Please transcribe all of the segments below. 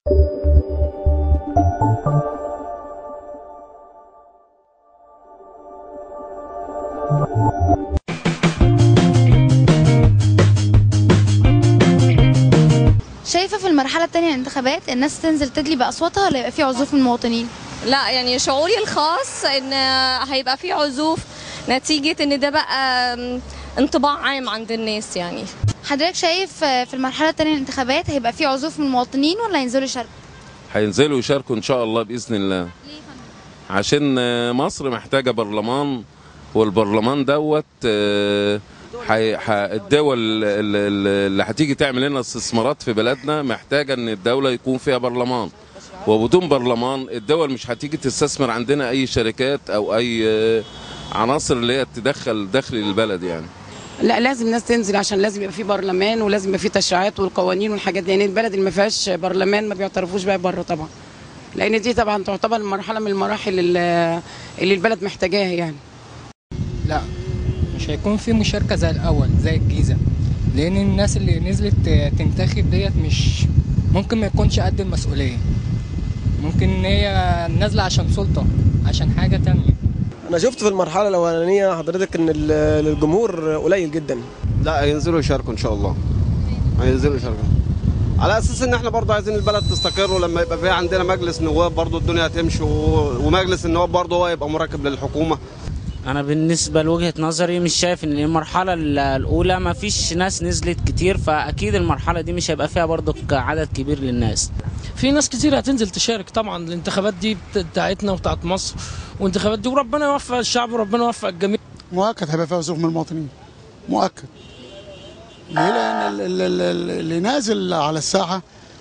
شايفة في المرحلة التانية من الانتخابات الناس تنزل تدلي بأصواتها ولا يبقى في عزوف من المواطنين؟ لا يعني شعوري الخاص ان هيبقى في عزوف نتيجة ان ده بقى انطباع عام عند الناس يعني حضرتك شايف في المرحلة التانية من الانتخابات هيبقى في عزوف من المواطنين ولا ينزلوا يشاركوا؟ هينزلوا يشاركوا ان شاء الله باذن الله عشان مصر محتاجه برلمان والبرلمان دوت آه، حي- ح- الدول اللي اللي هتيجي تعمل لنا استثمارات في بلدنا محتاجه ان الدوله يكون فيها برلمان وبدون برلمان الدول مش هتيجي تستثمر عندنا اي شركات او اي آه، عناصر اللي هي تدخل دخل للبلد يعني لا لازم ناس تنزل عشان لازم يبقى في برلمان ولازم يبقى في تشريعات والقوانين والحاجات دي يعني البلد اللي ما فيهاش برلمان ما بيعترفوش بقى بره طبعا لان دي طبعا تعتبر مرحله من المراحل اللي اللي البلد محتاجاها يعني لا مش هيكون في مشاركة زي الأول زي الجيزة لأن الناس اللي نزلت تنتخب ديت مش ممكن ما يكونش قد المسؤولية ممكن إن هي نازلة عشان سلطة عشان حاجة تانية انا شفت في المرحله الاولانيه حضرتك ان ال- الجمهور قليل جدا لا هينزلوا يشاركوا ان شاء الله هينزلوا يشاركوا على اساس ان احنا برضه عايزين البلد تستقر ولما يبقى فيها عندنا مجلس نواب برضه الدنيا هتمشي و- ومجلس النواب برضه هو يبقى مراقب للحكومه انا بالنسبه لوجهه نظري مش شايف ان المرحله ال- الاولى ما فيش ناس نزلت كتير فاكيد المرحله دي مش هيبقى فيها برضو عدد كبير للناس في ناس كتير هتنزل تشارك طبعا الانتخابات دي بت- بتاعتنا وبتاعت مصر والانتخابات دي وربنا يوفق الشعب وربنا يوفق الجميع مؤكد هيبقى فيها عزوف من المواطنين مؤكد ليه لان ال- ال- ال- اللي نازل على الساحه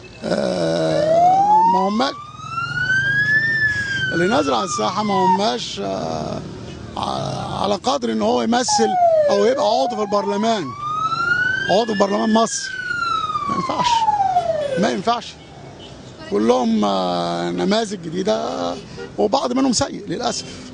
آه، ما هم اللي نازل على الساحه ما هماش آه، ع- على قدر ان هو يمثل او يبقى عضو في البرلمان عضو في برلمان مصر ما ينفعش ما ينفعش كلهم آه، نماذج جديده وبعض منهم سيء للاسف